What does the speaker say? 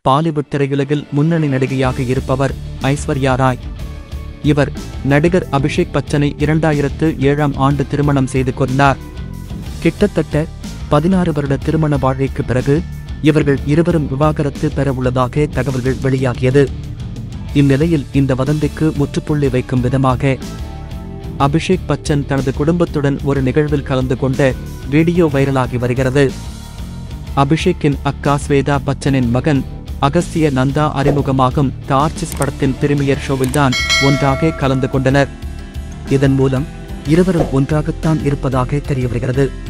பாலிவுட் திரையுலகில் முன்னணி நடிகையாக இருப்பவர் ஐஸ்வர்யா ராய் இவர் நடிகர் அபிஷேக் பச்சனை இரண்டாயிரத்து ஏழாம் ஆண்டு திருமணம் செய்து கொண்டார் கிட்டத்தட்ட பதினாறு வருட திருமண வாழ்க்கைக்கு பிறகு இவர்கள் இருவரும் விவாகரத்து பெற உள்ளதாக தகவல்கள் வெளியாகியது இந்நிலையில் இந்த வதந்திக்கு முற்றுப்புள்ளி வைக்கும் விதமாக அபிஷேக் பச்சன் தனது குடும்பத்துடன் ஒரு நிகழ்வில் கலந்து கொண்ட வீடியோ வைரலாகி வருகிறது அபிஷேக்கின் அக்கா ஸ்வேதா பச்சனின் மகன் அகஸ்திய நந்தா அறிமுகமாகும் த ஆர்ச்சிஸ் படத்தின் பிரிமியர் ஷோவில்தான் ஒன்றாக கலந்து கொண்டனர் இதன் மூலம் இருவரும் ஒன்றாகத்தான் இருப்பதாக தெரியவருகிறது